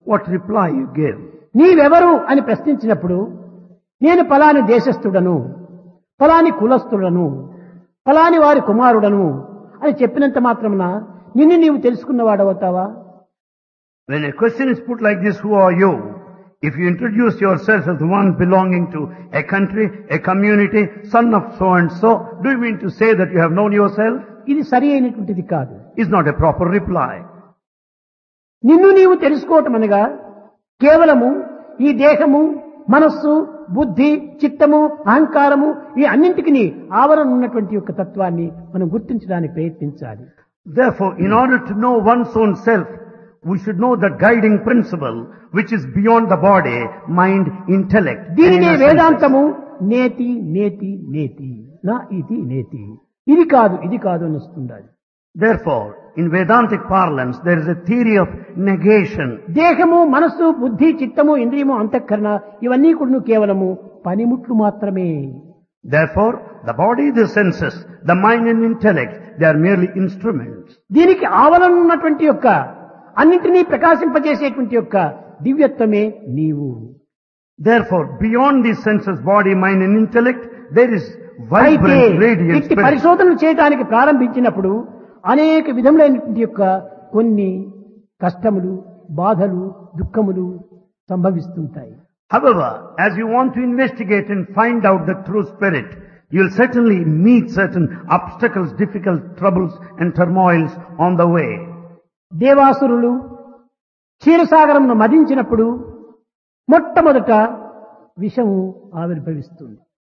what reply you give. నీవెవరు అని ప్రశ్నించినప్పుడు నేను ఫలాని దేశస్థుడను ఫలాని కులస్థుడను ఫలాని వారి కుమారుడను అని చెప్పినంత మాత్రమున నిన్ను నీవు తెలుసుకున్నవాడవుతావా When a question is put like this, who are you? If you introduce yourself as the one belonging to a country, a community, son of so and so, do you mean to say that you have known yourself? ఇది సరి అయినటువంటిది కాదు Is not a proper reply. నిన్ను నీవు తెలుసుకోవటం అనగా కేవలము ఈ దేహము మనస్సు బుద్ధి చిత్తము అహంకారము ఈ అన్నింటికి ఆవరణ ఉన్నటువంటి యొక్క తత్వాన్ని మనం గుర్తించడానికి ప్రయత్నించాలి Therefore, in order to know one's own self, we should know the guiding principle which is beyond the body, mind, intellect. and దీనినే inner senses. వేదాంతము నేతి నేతి నేతి నా ఇది నేతి ఇది కాదు ఇది కాదు అని వస్తుండాలి Therefore, in Vedantic parlance, there is a theory of negation. దేహము మనస్సు బుద్ధి చిత్తము ఇంద్రియము అంతఃకరణ ఇవన్నీ కూడా కేవలము పనిముట్లు మాత్రమే Therefore, the body, the senses, the mind and intellect, they are merely instruments. దీనికి ఆవరణ ఉన్నటువంటి యొక్క అన్నింటినీ ప్రకాశింపజేసేటువంటి యొక్క దివ్యత్వమే నీవు Therefore, beyond these senses, body, mind and intellect, there is అయితే vibrant, radiant ఇట్టి spirit. పరిశోధనలు చేయడానికి ప్రారంభించినప్పుడు అనేక విధములైనటువంటి యొక్క కొన్ని కష్టములు బాధలు దుఃఖములు సంభవిస్తుంటాయి However, as you want to investigate and find out the true spirit, you'll certainly meet certain obstacles, difficult troubles and turmoils on the way. దేవాసురులు క్షీరసాగరమును మదించినప్పుడు మొట్టమొదట విషము ఆవిర్భవిస్తుంది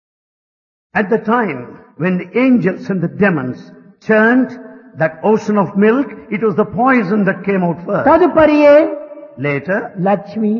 At the time when the angels and the demons churned that ocean of milk, it was the poison that came out first. తదుపరియే Later, Lakshmi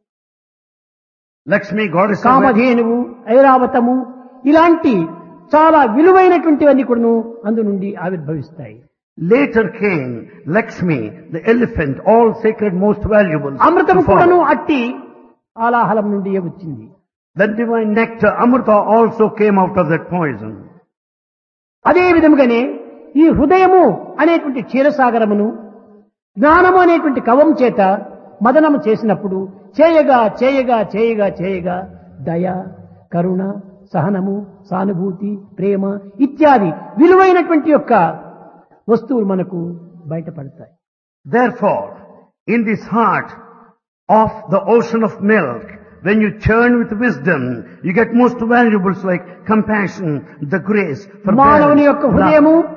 Lakshmi, goddess of కామధేనువు ఐరావతము ఇలాంటి చాలా విలువైనటువంటివన్నీ కూడాను అందు నుండి ఆవిర్భవిస్తాయి Later came Lakshmi, the elephant, all sacred, most valuable. అమృతము to కూడాను follow. అట్టి ఆలాహలం నుండి వచ్చింది That divine nectar, Amrita, also came out of that poison. అదే విధముగానే ఈ హృదయము అనేటువంటి క్షీరసాగరమును జ్ఞానము అనేటువంటి కవం చేత మదనము చేసినప్పుడు చేయగా చేయగా చేయగా చేయగా దయ కరుణ సహనము సానుభూతి ప్రేమ ఇత్యాది విలువైనటువంటి యొక్క వస్తువులు మనకు బయటపడతాయి Therefore, in this heart of the ocean of milk, when you churn with wisdom, you get most valuables like compassion, the grace, మానవుని యొక్క forbearance, హృదయము love.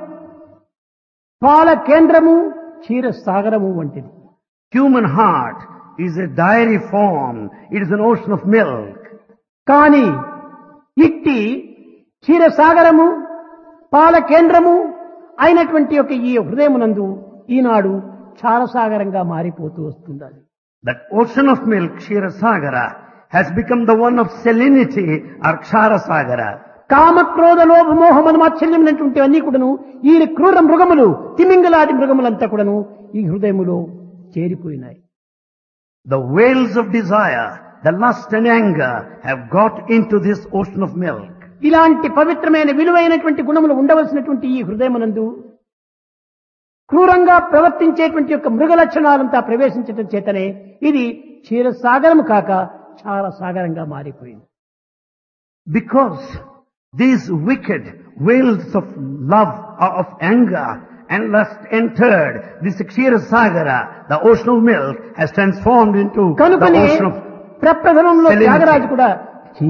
పాల కేంద్రము క్షీరసాగరము వంటిది Human heart is a dairy form. It is an ocean of milk. కానీ ఇట్టి క్షీరసాగరము పాల కేంద్రము అయినటువంటి యొక్క ఈ హృదయమునందు ఈనాడు క్షారసాగరంగా మారిపోతూ వస్తుంది That ocean of milk, Shirasagara, has become the one of salinity or Ksharasagara. కామ క్రోధ లోభ మోహ మదమాత్సల్యమైనటువంటి అన్ని కూడాను ఈ క్రూర మృగములు తిమింగలాది మృగములంతా కూడాను ఈ హృదయములో చేరిపోయినాయి The whales of desire, the lust and anger have got into this ocean of milk. ఇలాంటి పవిత్రమైన విలువైనటువంటి గుణములు ఉండవలసినటువంటి ఈ హృదయమునందు క్రూరంగా ప్రవర్తించేటువంటి యొక్క మృగ లక్షణాలంతా ప్రవేశించటం చేతనే ఇది క్షీరసాగరము కాక చాలా సాగరంగా మారిపోయింది Because these wicked whales of love or of anger and lust entered this Ksharasagara, the ocean of milk, has transformed into the కనుకనే ocean of ప్రప్రథమంలో Salinity. త్యాగరాజు కూడా